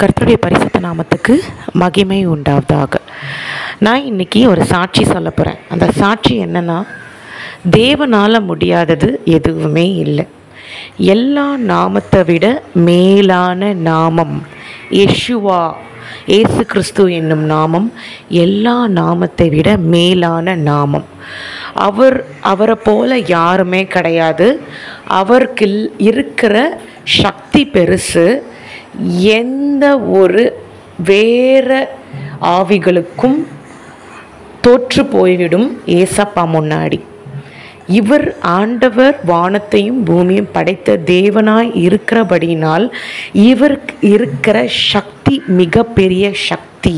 கர்த்தருடைய பரிசுத்த நாமத்துக்கு மகிமை உண்டாவதாக நான் இன்னைக்கு ஒரு சாட்சி சொல்ல போகிறேன் அந்த சாட்சி என்னன்னா தேவனால் முடியாதது எதுவுமே இல்லை எல்லா நாமத்தை விட மேலான நாமம் யெஷுவா இயேசு கிறிஸ்து என்னும் நாமம் எல்லா நாமத்தை விட மேலான நாமம் அவர் அவரை போல யாருமே கிடையாது அவருக்கு இருக்கிற சக்தி பெருசு எந்த ஒரு வேற ஆவிகளுக்கும் தோற்று போய்விடும் ஏசப்பா முன்னாடி இவர் ஆண்டவர் வானத்தையும் பூமியும் படைத்த தேவனாய் இருக்கிறபடியினால் இவருக்கு இருக்கிற சக்தி மிகப்பெரிய சக்தி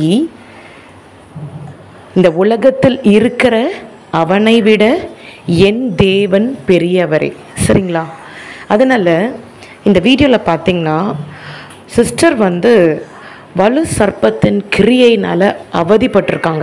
இந்த உலகத்தில் இருக்கிற அவனை விட என் தேவன் பெரியவரே சரிங்களா அதனால் இந்த வீடியோவில் பார்த்தீங்கன்னா சிஸ்டர் வந்து வலு சர்ப்பத்தின் கிரியையினால் அவதிப்பட்டிருக்காங்க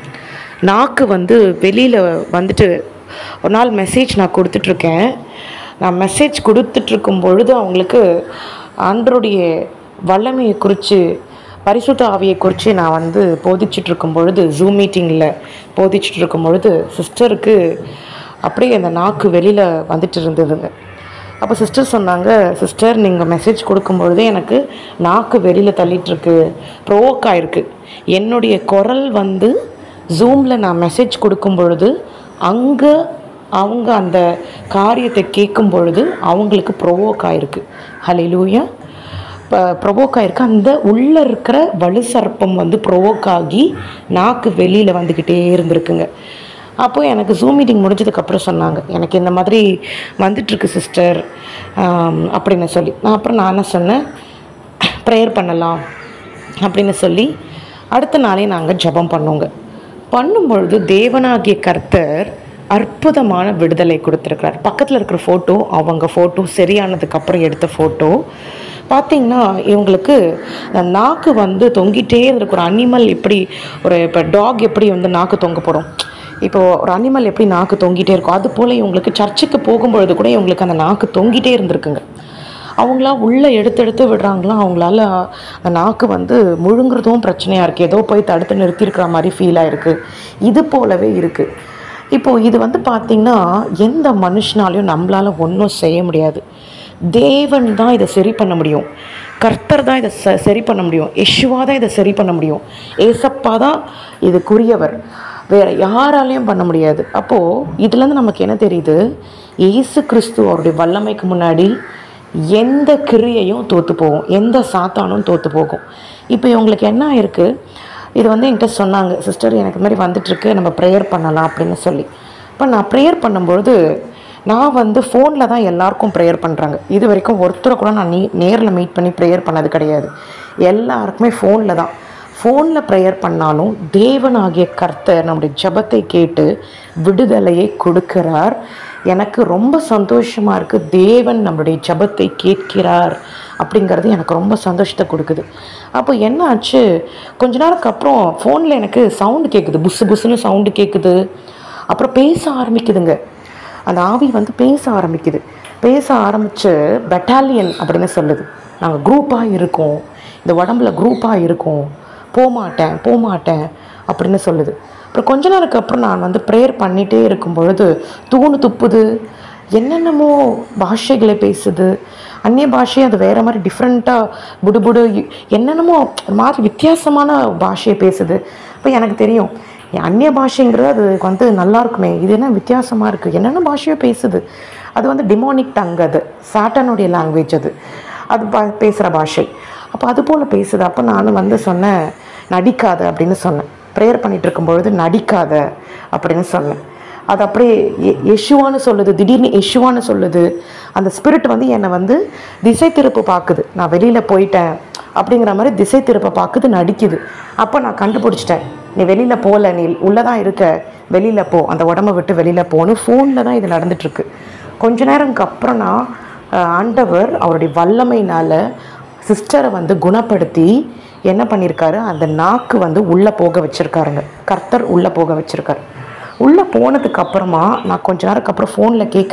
நாக்கு வந்து வெளியில் வந்துட்டு ஒரு நாள் மெசேஜ் நான் கொடுத்துட்ருக்கேன் நான் மெசேஜ் கொடுத்துட்ருக்கும் பொழுது அவங்களுக்கு ஆண்டருடைய வல்லமையை குறித்து பரிசுத்த ஆவியை குறித்து நான் வந்து போதிச்சுட்டு இருக்கும் பொழுது ஜூம் மீட்டிங்கில் போதிச்சுட்டு இருக்கும் பொழுது சிஸ்டருக்கு அப்படியே அந்த நாக்கு வெளியில் வந்துட்டு இருந்ததுங்க அப்போ சிஸ்டர் சொன்னாங்க சிஸ்டர் நீங்கள் மெசேஜ் கொடுக்கும் பொழுதே எனக்கு நாக்கு வெளியில் தள்ளிட்டுருக்கு ப்ரோவோக் ஆயிருக்கு என்னுடைய குரல் வந்து ஜூமில் நான் மெசேஜ் கொடுக்கும் பொழுது அங்கே அவங்க அந்த காரியத்தை கேட்கும் பொழுது அவங்களுக்கு ப்ரொவோக் ஆயிருக்கு ஹலிலூயா இப்போ ப்ரொவோக் ஆயிருக்கு அந்த உள்ளே இருக்கிற வலு சர்ப்பம் வந்து ப்ரொவோக் ஆகி நாக்கு வெளியில் வந்துக்கிட்டே இருந்திருக்குங்க அப்போ எனக்கு ஜூம் மீட்டிங் முடிஞ்சதுக்கப்புறம் சொன்னாங்க எனக்கு இந்த மாதிரி வந்துட்டுருக்கு சிஸ்டர் அப்படின்னு சொல்லி நான் அப்புறம் நான் என்ன சொன்னேன் ப்ரேயர் பண்ணலாம் அப்படின்னு சொல்லி அடுத்த நாளே நாங்கள் ஜெபம் பண்ணோங்க பண்ணும்பொழுது தேவனாகிய கர்த்தர் அற்புதமான விடுதலை கொடுத்துருக்கிறார் பக்கத்தில் இருக்கிற ஃபோட்டோ அவங்க ஃபோட்டோ சரியானதுக்கு அப்புறம் எடுத்த ஃபோட்டோ பார்த்தீங்கன்னா இவங்களுக்கு நாக்கு வந்து தொங்கிட்டே இருந்திருக்கு ஒரு அனிமல் எப்படி ஒரு இப்போ டாக் எப்படி வந்து நாக்கு தொங்க போடும் இப்போ ஒரு அனிமல் எப்படி நாக்கு தொங்கிட்டே இருக்கும் அது போல் இவங்களுக்கு சர்ச்சுக்கு போகும்பொழுது கூட இவங்களுக்கு அந்த நாக்கு தொங்கிட்டே இருந்திருக்குங்க அவங்களா உள்ளே எடுத்து எடுத்து விடுறாங்களாம் அவங்களால அந்த நாக்கு வந்து முழுங்குறதும் பிரச்சனையாக இருக்குது ஏதோ போய் தடுத்து நிறுத்தியிருக்கிற மாதிரி ஃபீல் ஆயிருக்கு இது போலவே இருக்குது இப்போது இது வந்து பார்த்திங்கன்னா எந்த மனுஷனாலையும் நம்மளால் ஒன்றும் செய்ய முடியாது தேவன் தான் இதை சரி பண்ண முடியும் கர்த்தர் தான் இதை ச சரி பண்ண முடியும் யெஷுவா தான் இதை சரி பண்ண முடியும் ஏசப்பா தான் இதுக்குரியவர் வேறு யாராலையும் பண்ண முடியாது அப்போது இதுலேருந்து நமக்கு என்ன தெரியுது ஏசு கிறிஸ்து அவருடைய வல்லமைக்கு முன்னாடி எந்த கிரியையும் தோற்று போகும் எந்த சாத்தானும் தோற்று போகும் இப்போ இவங்களுக்கு என்ன ஆயிருக்கு இது வந்து என்கிட்ட சொன்னாங்க சிஸ்டர் எனக்கு மாதிரி வந்துட்டுருக்கு நம்ம ப்ரேயர் பண்ணலாம் அப்படின்னு சொல்லி இப்போ நான் ப்ரேயர் பண்ணும்பொழுது நான் வந்து ஃபோனில் தான் எல்லாருக்கும் ப்ரேயர் பண்ணுறாங்க இது வரைக்கும் ஒருத்தரை கூட நான் நீ நேரில் மீட் பண்ணி ப்ரேயர் பண்ணது கிடையாது எல்லாருக்குமே ஃபோனில் தான் ஃபோனில் ப்ரேயர் பண்ணாலும் தேவனாகிய கர்த்தர் நம்முடைய ஜபத்தை கேட்டு விடுதலையை கொடுக்கிறார் எனக்கு ரொம்ப சந்தோஷமாக இருக்குது தேவன் நம்மளுடைய ஜபத்தை கேட்கிறார் அப்படிங்கிறது எனக்கு ரொம்ப சந்தோஷத்தை கொடுக்குது அப்போ என்ன ஆச்சு கொஞ்ச நேரத்துக்கு அப்புறம் ஃபோனில் எனக்கு சவுண்டு கேட்குது புஸ்ஸு புஸ்ஸுன்னு சவுண்டு கேட்குது அப்புறம் பேச ஆரம்பிக்குதுங்க அந்த ஆவி வந்து பேச ஆரம்பிக்குது பேச ஆரம்பித்து பெட்டாலியன் அப்படின்னு சொல்லுது நாங்கள் குரூப்பாக இருக்கோம் இந்த உடம்புல குரூப்பாக இருக்கோம் போகமாட்டேன் போகமாட்டேன் அப்படின்னு சொல்லுது அப்புறம் கொஞ்ச நேரத்துக்கு அப்புறம் நான் வந்து ப்ரேயர் பண்ணிகிட்டே இருக்கும் பொழுது தூணு துப்புது என்னென்னமோ பாஷைகளை பேசுது அந்நிய பாஷை அது வேறு மாதிரி டிஃப்ரெண்ட்டாக புடுபுடு என்னென்னமோ ஒரு மாதிரி வித்தியாசமான பாஷையை பேசுது இப்போ எனக்கு தெரியும் அந்நிய பாஷைங்கிறது அது வந்து நல்லா இருக்குமே இது என்ன வித்தியாசமாக இருக்குது என்னென்ன பாஷையோ பேசுது அது வந்து டிமோனிக் டங் அது சாட்டனுடைய லாங்குவேஜ் அது அது பா பேசுகிற பாஷை அப்போ அது போல் பேசுது அப்போ நான் வந்து சொன்னேன் நடிக்காத அப்படின்னு சொன்னேன் ப்ரேயர் பண்ணிகிட்டு இருக்கும்பொழுது நடிக்காத அப்படின்னு சொன்னேன் அது அப்படியே யெஷுவான்னு சொல்லுது திடீர்னு யெஷுவான்னு சொல்லுது அந்த ஸ்பிரிட் வந்து என்னை வந்து திசை திருப்பு பார்க்குது நான் வெளியில் போயிட்டேன் அப்படிங்கிற மாதிரி திசை திருப்ப பார்க்குது நடிக்குது அப்போ நான் கண்டுபிடிச்சிட்டேன் நீ வெளியில் போகல நீ உள்ளே தான் இருக்க வெளியில் போ அந்த உடம்பை விட்டு வெளியில் போன்னு ஃபோனில் தான் இது நடந்துட்டுருக்கு கொஞ்ச நேரம்க்கு அப்புறம் நான் ஆண்டவர் அவருடைய வல்லமையினால் சிஸ்டரை வந்து குணப்படுத்தி என்ன பண்ணியிருக்காரு அந்த நாக்கு வந்து உள்ளே போக வச்சுருக்காருங்க கர்த்தர் உள்ளே போக வச்சுருக்காரு உள்ளே போனதுக்கு அப்புறமா நான் கொஞ்ச நேரத்துக்கு அப்புறம் ஃபோனில் கேட்குறேன்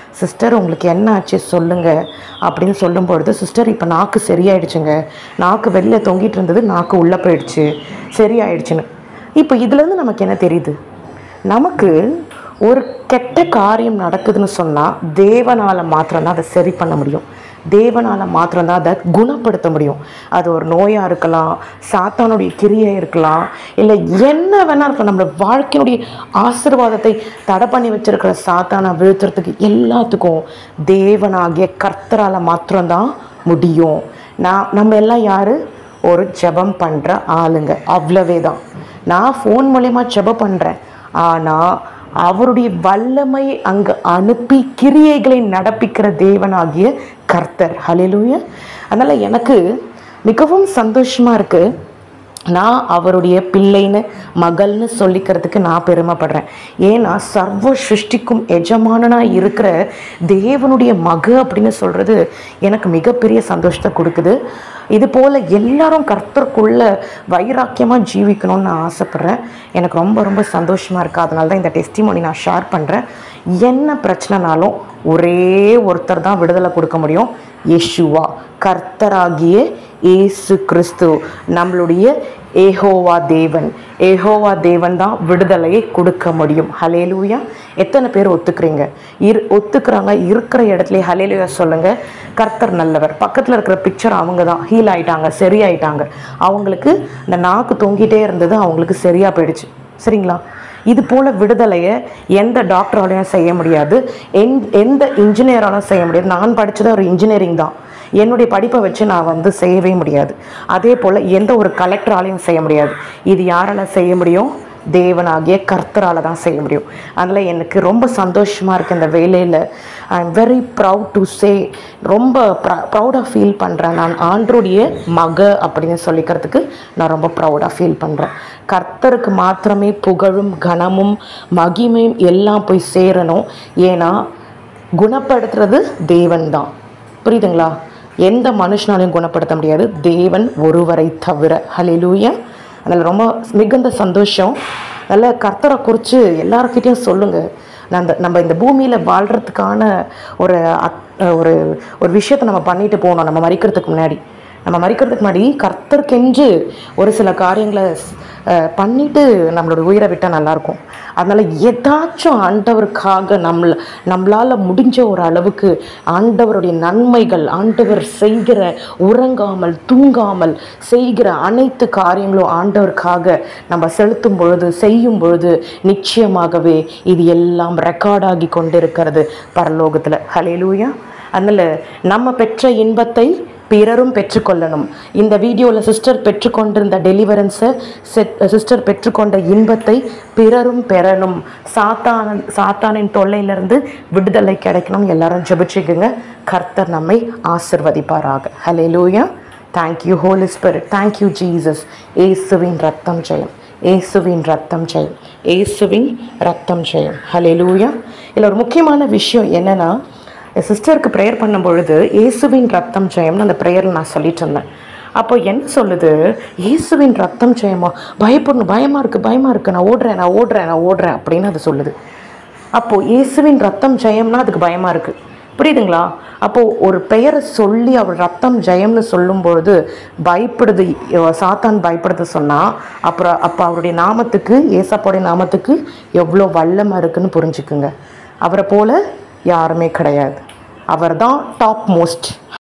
சிஸ்டர் உங்களுக்கு என்ன ஆச்சு சொல்லுங்க அப்படின்னு சொல்லும் பொழுது சிஸ்டர் இப்போ நாக்கு சரியாயிடுச்சுங்க நாக்கு வெளில தொங்கிட்டு இருந்தது நாக்கு உள்ளே போயிடுச்சு சரியாயிடுச்சுன்னு இப்போ இதுலேருந்து நமக்கு என்ன தெரியுது நமக்கு ஒரு கெட்ட காரியம் நடக்குதுன்னு சொன்னால் தேவனால் மாத்திரம்தான் அதை சரி பண்ண முடியும் தேவனால் மாத்திரம்தான் அதை குணப்படுத்த முடியும் அது ஒரு நோயாக இருக்கலாம் சாத்தானுடைய கிரியை இருக்கலாம் இல்லை என்ன வேணா இருக்கலாம் நம்மளோட வாழ்க்கையினுடைய ஆசீர்வாதத்தை தடை பண்ணி வச்சிருக்கிற சாத்தானை வீழ்த்துறதுக்கு எல்லாத்துக்கும் தேவனாகிய கர்த்தரால் மாத்திரம்தான் முடியும் நான் நம்ம எல்லாம் யாரு ஒரு ஜெபம் பண்ணுற ஆளுங்க அவ்வளவே தான் நான் ஃபோன் மூலயமா ஜெபம் பண்ணுறேன் ஆனால் அவருடைய வல்லமை அங்கு அனுப்பி கிரியைகளை நடப்பிக்கிற தேவனாகிய கர்த்தர் ஹalleluya அதனால எனக்கு மிகவும் சந்தோஷமா இருக்கு நான் அவருடைய பிள்ளைன்னு மகள்னு சொல்லிக்கிறதுக்கு நான் பெருமைப்படுறேன் ஏன்னா சர்வ சிருஷ்டிக்கும் எஜமானனா இருக்கிற தேவனுடைய மக அப்படின்னு சொல்றது எனக்கு மிகப்பெரிய சந்தோஷத்தை கொடுக்குது இது போல எல்லாரும் கர்த்தருக்குள்ள வைராக்கியமாக ஜீவிக்கணும்னு நான் ஆசைப்படுறேன் எனக்கு ரொம்ப ரொம்ப சந்தோஷமா இருக்கு அதனால தான் இந்த டெஸ்டிமோனி நான் ஷேர் பண்ணுறேன் என்ன பிரச்சனைனாலும் ஒரே ஒருத்தர் தான் விடுதலை கொடுக்க முடியும் யேசுவா கர்த்தராகிய இயேசு கிறிஸ்து நம்மளுடைய ஏகோவா தேவன் ஏகோவா தேவன் தான் விடுதலையை கொடுக்க முடியும் ஹலேலூயா எத்தனை பேர் ஒத்துக்கிறீங்க இரு ஒத்துக்கிறாங்க இருக்கிற இடத்துல ஹலேலூயா சொல்லுங்க கர்த்தர் நல்லவர் பக்கத்தில் இருக்கிற பிக்சர் அவங்க தான் ஹீல் ஆயிட்டாங்க சரியாயிட்டாங்க அவங்களுக்கு இந்த நாக்கு தொங்கிட்டே இருந்தது அவங்களுக்கு சரியா போயிடுச்சு சரிங்களா இது போல விடுதலையை எந்த டாக்டராலையும் செய்ய முடியாது எந் எந்த இன்ஜினியராலும் செய்ய முடியாது நான் படித்தது ஒரு இன்ஜினியரிங் தான் என்னுடைய படிப்பை வச்சு நான் வந்து செய்யவே முடியாது அதே போல் எந்த ஒரு கலெக்டராலையும் செய்ய முடியாது இது யாரால செய்ய முடியும் தேவனாகிய கர்த்தரால தான் செய்ய முடியும் அதில் எனக்கு ரொம்ப சந்தோஷமாக இருக்குது இந்த வேலையில் I am very proud to say ரொம்ப ப்ரௌடாக ஃபீல் பண்ணுறேன் நான் ஆண்டருடைய மக அப்படின்னு சொல்லிக்கிறதுக்கு நான் ரொம்ப ப்ரௌடாக ஃபீல் பண்ணுறேன் கர்த்தருக்கு மாத்திரமே புகழும் கனமும் மகிமையும் எல்லாம் போய் சேரணும் ஏன்னா குணப்படுத்துறது தேவன் தான் புரியுதுங்களா எந்த மனுஷனாலையும் குணப்படுத்த முடியாது தேவன் ஒருவரை தவிர ஹalleluya அதனால் ரொம்ப மிகுந்த சந்தோஷம் நல்ல கர்த்தரை குறித்து எல்லாருக்கிட்டையும் சொல்லுங்கள் நான் அந்த நம்ம இந்த பூமியில் வாழ்கிறதுக்கான ஒரு அத்- ஒரு ஒரு விஷயத்தை நம்ம பண்ணிட்டு போகணும் நம்ம மறிக்கிறதுக்கு முன்னாடி நம்ம மறிக்கிறதுக்கு முன்னாடி கர்த்தருக்கென்று ஒரு சில காரியங்களை அஹ், பண்ணிட்டு நம்மளோட உயிரை விட்டால் நல்லாயிருக்கும் அதனால் ஏதாச்சும் ஆண்டவருக்காக நம்மள நம்மளால் முடிஞ்ச ஒரு அளவுக்கு ஆண்டவருடைய நன்மைகள் ஆண்டவர் செய்கிற உறங்காமல் தூங்காமல் செய்கிற அனைத்து காரியங்களும் ஆண்டவருக்காக நம்ம செலுத்தும் பொழுது செய்யும் பொழுது நிச்சயமாகவே இது எல்லாம் ரெக்கார்டாகி கொண்டிருக்கிறது பரலோகத்தில் ஹலேலூயா அதனால் நம்ம பெற்ற இன்பத்தை பிறரும் பெற்றுக்கொள்ளணும் இந்த வீடியோவில் சிஸ்டர் பெற்றுக்கொண்டிருந்த டெலிவரன்ஸை சிஸ்டர் பெற்றுக்கொண்ட இன்பத்தை பிறரும் பெறணும் சாத்தான் சாத்தானின் தொல்லையிலிருந்து விடுதலை கிடைக்கணும் எல்லாரும் ஜெபிச்சுக்குங்க கர்த்தர் நம்மை ஆசிர்வதிப்பாராக ஹalleluya thank you holy spirit thank you jesus இயேசுவின் ரத்தம் ஜெயம் இயேசுவின் ரத்தம் ஜெயம் இயேசுவின் ரத்தம் ஜெயம் ஹalleluya இதில் ஒரு முக்கியமான விஷயம் என்னன்னா என் சிஸ்டருக்கு ப்ரேயர் பண்ணும் பொழுது இயேசுவின் ரத்தம் ஜெயம்னு அந்த ப்ரேயரில் நான் சொல்லிட்டு இருந்தேன் அப்போ என்ன சொல்லுது இயேசுவின் ரத்தம் ஜெயமா பயப்படணும் பயமாக இருக்குது பயமாக இருக்குது நான் ஓடுறேன் நான் ஓடுறேன் நான் ஓடுறேன் அப்படின்னு அது சொல்லுது அப்போது இயேசுவின் ரத்தம் ஜெயம்னா அதுக்கு பயமாக இருக்குது புரியுதுங்களா அப்போது ஒரு பெயரை சொல்லி அவர் ரத்தம் ஜெயம்னு சொல்லும்பொழுது பயப்படுது அஹ் சாத்தான் பயப்படுது சொன்னால் அப்புறம் அப்போ அவருடைய நாமத்துக்கு ஏசப்பாவுடைய நாமத்துக்கு எவ்வளோ வல்லமை இருக்குன்னு புரிஞ்சுக்குங்க அவரை போல யாருமே கிடையாது அவர் தான் டாப் மோஸ்ட்